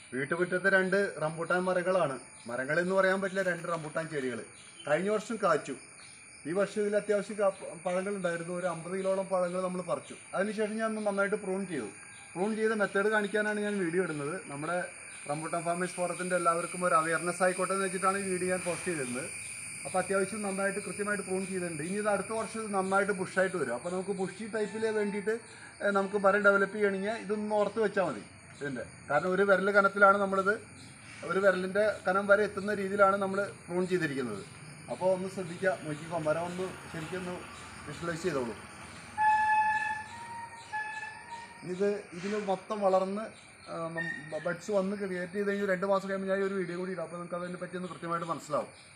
വീട്ടുമുറ്റത്തെ രണ്ട് റംബൂട്ടാൻ മരങ്ങളാണ് മരങ്ങൾ എന്ന് പറയാൻ പറ്റില്ല രണ്ട് റംബൂട്ടാൻ ചെടികൾ കഴിഞ്ഞ വർഷം കാച്ചു ഈ വർഷം ഇതിൽ അത്യാവശ്യം കാ- പഴങ്ങൾ ഉണ്ടായിരുന്നു ഒരു അമ്പത് കിലോളം പഴങ്ങൾ നമ്മൾ പറിച്ചു അതിനുശേഷം ഞാൻ ഒന്ന് നന്നായിട്ട് പ്രൂൺ ചെയ്തു പ്രൂൺ ചെയ്ത മെത്തേഡ് കാണിക്കാനാണ് ഞാൻ വീഡിയോ ഇടുന്നത് നമ്മുടെ റംബൂട്ടാൻ ഫാമേഴ്സ് ഫോറത്തിൻ്റെ എല്ലാവർക്കും ഒരു അവയർനെസ് ആയിക്കോട്ടെ എന്ന് വെച്ചിട്ടാണ് ഈ വീഡിയോ ഞാൻ പോസ്റ്റ് ചെയ്തിരുന്നത് അപ്പോൾ അത്യാവശ്യം നന്നായിട്ട് കൃത്യമായിട്ട് പ്രൂൺ ചെയ്തിട്ടുണ്ട് ഇനി ഇത് അടുത്ത വർഷം ഇത് നന്നായിട്ട് ബുഷായിട്ട് വരും അപ്പോൾ നമുക്ക് ബുഷി ടൈപ്പിൽ വേണ്ടിയിട്ട് ഏഹ്, നമുക്ക് മരം ഡെവലപ്പ് ചെയ്യണമെങ്കിൽ ഇതൊന്ന് ഓർത്ത് വെച്ചാൽ മതി ഇതിൻ്റെ കാരണം ഒരു വിരൽ കനത്തിലാണ് നമ്മളിത് ഒരു വിരലിൻ്റെ കനം വരെ എത്തുന്ന രീതിയിലാണ് നമ്മൾ പ്രൂൺ ചെയ്തിരിക്കുന്നത് അപ്പോൾ ഒന്ന് ശ്രദ്ധിക്കുക നോക്കിക്കോ മരം ഒന്ന് ശരിക്കും ഒന്ന് വിഷ്വലൈസ് ചെയ്തോളൂ ഇത് ഇതിന് മൊത്തം വളർന്ന് ബഡ്സ് വന്ന് ക്രിയേറ്റ് ചെയ്ത് കഴിഞ്ഞ് രണ്ട് മാസം കഴിയുമ്പോൾ ഞാൻ ഈ ഒരു വീഡിയോ കൂടി ഇടാം അപ്പോൾ നമുക്ക് അതിനെ പറ്റി ഒന്ന് കൃത്യമായിട്ട് മനസ്സിലാവും